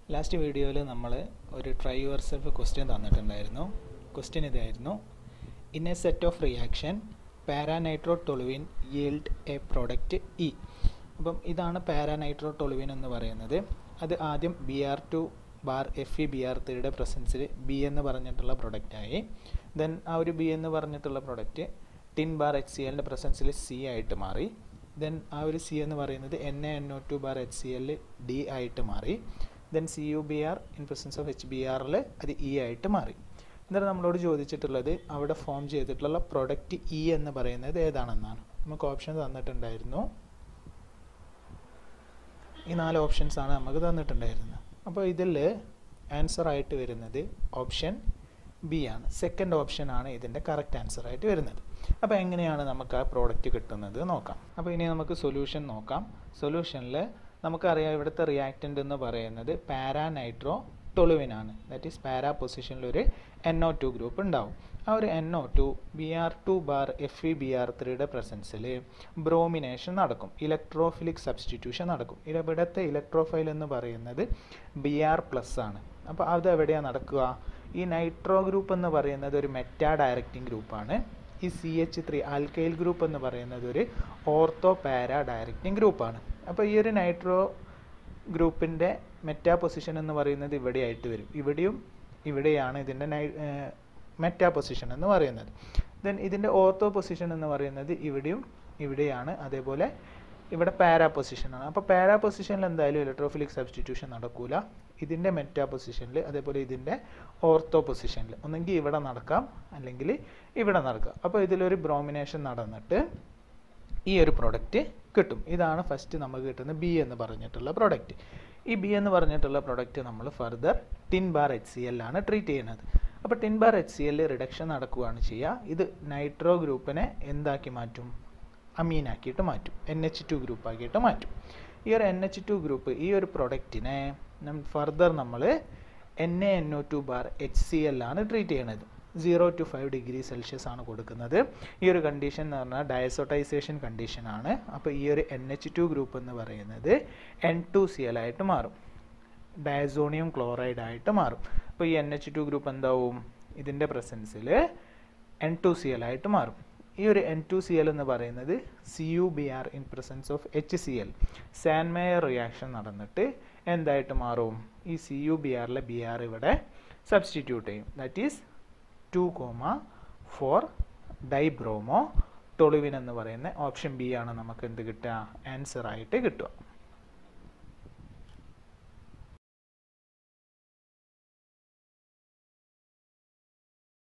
last വീഡിയോയിൽ നമ്മൾ ഒരു ട്രൈ യുവർ സെൽഫ് ക്വസ്റ്റ്യൻ തന്നിട്ടുണ്ടായിരുന്നു ക്വസ്റ്റ്യൻ ഇതായിരുന്നു in a set of reaction paranitrotoluene yield a product E അപ്പം ഇതാണ് പാരാനൈട്രോ ടൊളുവിൻ എന്ന് പറയുന്നത് അത് ആദ്യം B R two bar F E B R ത്രീയുടെ പ്രസൻസിൽ ബി എന്ന് പറഞ്ഞിട്ടുള്ള പ്രൊഡക്റ്റായി ദെൻ ആ ഒരു ബി എന്ന് പറഞ്ഞിട്ടുള്ള product tin bar H C എല്ലിൻ്റെ പ്രസൻസിൽ സി ആയിട്ട് മാറി ദെൻ ആ ഒരു സി എന്ന് പറയുന്നത് N A N O two bar H C L D ആയിട്ട് മാറി then C U B R in presence of H B ആറിൽ അത് ഇ ആയിട്ട് മാറി എന്നിട്ട് നമ്മളോട് ചോദിച്ചിട്ടുള്ളത് അവിടെ ഫോം ചെയ്തിട്ടുള്ള പ്രൊഡക്റ്റ് ഇ എന്ന് പറയുന്നത് ഏതാണെന്നാണ് നമുക്ക് ഓപ്ഷൻ തന്നിട്ടുണ്ടായിരുന്നു ഈ നാല് ഓപ്ഷൻസ് ആണ് നമുക്ക് തന്നിട്ടുണ്ടായിരുന്നത് അപ്പോൾ ഇതിൽ ആൻസർ ആയിട്ട് വരുന്നത് ഓപ്ഷൻ ബി ആണ് സെക്കൻഡ് ഓപ്ഷൻ ആണ് ഇതിൻ്റെ കറക്റ്റ് ആൻസർ ആയിട്ട് വരുന്നത് അപ്പോൾ എങ്ങനെയാണ് നമുക്ക് ആ പ്രോഡക്റ്റ് കിട്ടുന്നത് നോക്കാം അപ്പോൾ ഇനി നമുക്ക് സൊല്യൂഷൻ നോക്കാം സൊല്യൂഷനിൽ നമുക്കറിയാം ഇവിടുത്തെ റിയാക്റ്റൻ്റ് എന്ന് പറയുന്നത് പാരാനൈട്രോ ടൊളുവിനാണ് ദാറ്റ് ഈസ് പാരാ പൊസിഷനിൽ ഒരു എൻ ഒ ടു ഗ്രൂപ്പ് ഉണ്ടാവും ആ ഒരു N O two B R two bar F E B R ത്രീയുടെ പ്രസൻസിൽ ബ്രോമിനേഷൻ നടക്കും ഇലക്ട്രോഫിലിക് സബ്സ്റ്റിറ്റ്യൂഷൻ നടക്കും ഇവിടുത്തെ ഇലക്ട്രോഫൈൽ എന്ന് പറയുന്നത് ബി ആർ പ്ലസ് ആണ് അപ്പോൾ അത് എവിടെയാണ് നടക്കുക ഈ നൈട്രോ ഗ്രൂപ്പ് എന്ന് പറയുന്നത് ഒരു മെറ്റാ ഡയറക്റ്റിംഗ് ഗ്രൂപ്പാണ് ഈ C H three alkyl group എന്ന് പറയുന്നത് ഒരു ഓർത്തോ പാരാ ഡയറക്റ്റിംഗ് ഗ്രൂപ്പാണ് അപ്പോൾ ഈ ഒരു നൈട്രോ ഗ്രൂപ്പിൻ്റെ മെറ്റാ പൊസിഷൻ എന്ന് പറയുന്നത് ഇവിടെയായിട്ട് വരും ഇവിടെയും ഇവിടെയാണ് ഇതിൻ്റെ നൈ മെറ്റാ പൊസിഷൻ എന്ന് പറയുന്നത് ദെൻ ഇതിൻ്റെ ഓർത്തോ പൊസിഷൻ എന്ന് പറയുന്നത് ഇവിടെയും ഇവിടെയാണ് അതേപോലെ ഇവിടെ പാരാ പൊസിഷനാണ് അപ്പോൾ പാരാ പൊസിഷനിൽ എന്തായാലും ഇലക്ട്രോഫിലിക് സബ്സ്റ്റിറ്റ്യൂഷൻ നടക്കൂല ഇതിൻ്റെ മെറ്റാ പൊസിഷനിൽ അതേപോലെ ഇതിൻ്റെ ഓർത്തോ പൊസിഷനിൽ ഒന്നെങ്കിൽ ഇവിടെ നടക്കാം അല്ലെങ്കിൽ ഇവിടെ നടക്കാം അപ്പോൾ ഇതിലൊരു ബ്രോമിനേഷൻ നടന്നിട്ട് ഈ ഒരു പ്രൊഡക്റ്റ് കിട്ടും ഇതാണ് ഫസ്റ്റ് നമുക്ക് കിട്ടുന്ന ബി എന്ന് പറഞ്ഞിട്ടുള്ള പ്രൊഡക്റ്റ് ഈ ബി എന്ന് പറഞ്ഞിട്ടുള്ള പ്രൊഡക്റ്റ് നമ്മൾ further tin bar H C L ആണ് ട്രീറ്റ് ചെയ്യുന്നത് അപ്പോൾ tin bar H C L reduction നടക്കുകയാണ് ചെയ്യുക ഇത് നൈട്രോ ഗ്രൂപ്പിനെ എന്താക്കി മാറ്റും അമീനാക്കിയിട്ട് മാറ്റും എൻ എച്ച് ടു ഗ്രൂപ്പ് ആക്കിയിട്ട് മാറ്റും ഈ ഒരു എൻ എച്ച് ടു ഗ്രൂപ്പ് ഈ ഒരു പ്രൊഡക്റ്റിനെ ഫർദർ നമ്മൾ N A N O two bar H C L ആണ് ട്രീറ്റ് ചെയ്യണത് zero to five degree Celsius ആണ് കൊടുക്കുന്നത് ഈ ഒരു കണ്ടീഷൻ എന്ന് പറഞ്ഞാൽ ഡയസോട്ടൈസേഷൻ കണ്ടീഷൻ ആണ് അപ്പോൾ ഈ ഒരു എൻ എച്ച് ടു ഗ്രൂപ്പ് എന്ന് പറയുന്നത് എൻ ടു സി എൽ ആയിട്ട് മാറും ഡയസോണിയം ക്ലോറൈഡ് ആയിട്ട് മാറും അപ്പോൾ ഈ എൻ എച്ച് ടു ഗ്രൂപ്പ് എന്താവും ഇതിൻ്റെ പ്രസൻസിൽ എൻ ടു സി എൽ ആയിട്ട് മാറും ഈ ഒരു എൻ ടു സി എൽ എന്ന് പറയുന്നത് C U B R in presence of H C L Sandmeyer reaction നടന്നിട്ട് എന്തായിട്ട് മാറും ഈ സി യു ബി ആറിലെ ബി ആർ ഇവിടെ സബ്സ്റ്റിറ്റ്യൂട്ട് ചെയ്യും that is two comma four dibromotoluene എന്ന് പറയുന്ന ഓപ്ഷൻ ബി ആണ് നമുക്ക് എന്ത് കിട്ടുക ആൻസർ ആയിട്ട് കിട്ടുക